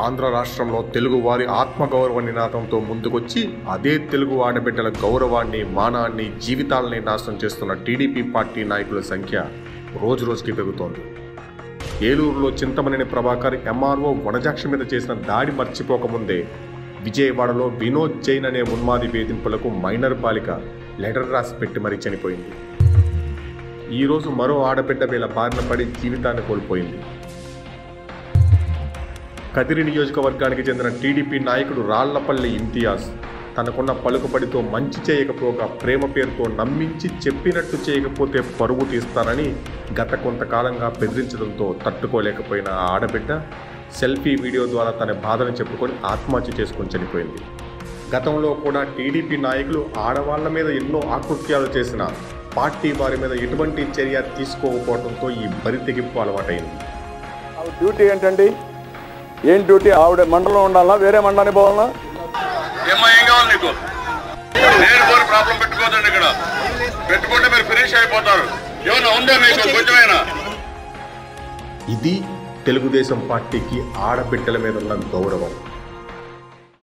ఆంధ్ర రాష్ట్రంలో తెలుగువారి ఆత్మగౌరవ నినాదంతో ముందుకొచ్చి అదే తెలుగు ఆడబిడ్డల గౌరవాన్ని మానాన్ని జీవితాలని నాశనం చేస్తున్న టీడీపీ పార్టీ నాయకుల సంఖ్య రోజు రోజుకి పెరుగుతోంది ఏలూరులో చింతమనేని ప్రభాకర్ ఎంఆర్ఓ వనజాక్షి మీద చేసిన దాడి మర్చిపోకముందే విజయవాడలో వినోద్ జైన్ అనే ఉన్మాది వేధింపులకు మైనర్ బాలిక లెటర్ రాసి పెట్టి మరీ చనిపోయింది ఈరోజు మరో ఆడబిడ్డ వీళ్ళ బారిన పడి జీవితాన్ని కోల్పోయింది కదిరి నియోజకవర్గానికి చెందిన టీడీపీ నాయకుడు రాళ్లపల్లి ఇంతియాజ్ తనకున్న పలుకుబడితో మంచి చేయకపోగా ప్రేమ పేరుతో నమ్మించి చెప్పినట్టు చేయకపోతే పరుగు తీస్తానని గత కొంతకాలంగా బెదిరించడంతో తట్టుకోలేకపోయిన ఆ ఆడబిడ్డ సెల్ఫీ వీడియో ద్వారా తన బాధను చెప్పుకొని ఆత్మహత్య చేసుకొని చనిపోయింది గతంలో కూడా టీడీపీ నాయకులు ఆడవాళ్ల మీద ఎన్నో ఆకృత్యాలు చేసిన పార్టీ వారి మీద ఎటువంటి చర్య తీసుకోకపోవడంతో ఈ బరి తెగింపు అలవాటైంది ఆవిడ డ్యూటీ ఏంటండి ఏం డ్యూటీ ఆవిడ మండలం ఉండాలా వేరే మండలానికి పోవాలా ఏమ్మా ఏం కావాలి నీకు నేను పోని ప్రాబ్లం పెట్టుకోదండి ఇక్కడ పెట్టుకుంటే మీరు ఫినిష్ అయిపోతారు ఏమన్నా ఉందా మీకు కొంచెమైనా ఇది తెలుగుదేశం పార్టీకి ఆడబిడ్డల మీద ఉన్న గౌరవం